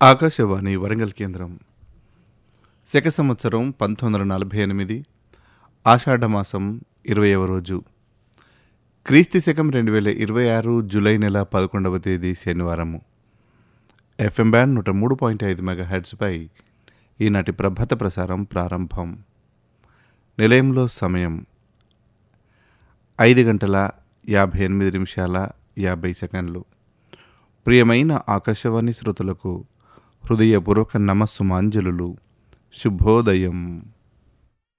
ఆకాశవాణి వరంగల్ కేంద్రం శక సంవత్సరం పంతొమ్మిది వందల నలభై ఎనిమిది ఆషాఢమాసం ఇరవైవ రోజు క్రీస్తు శకం రెండు వేల ఇరవై ఆరు జూలై నెల పదకొండవ తేదీ శనివారము ఎఫ్ఎం బ్యాండ్ నూట మూడు పాయింట్ ఐదు మెగా హెడ్స్పై ఈనాటి ప్రభాత ప్రసారం ప్రారంభం నిలయంలో సమయం ఐదు గంటల యాభై ఎనిమిది నిమిషాల యాభై సెకండ్లు ప్రియమైన ఆకాశవాణి శ్రోతలకు హృదయపూర్వక నమస్సుమాంజలులు శుభోదయం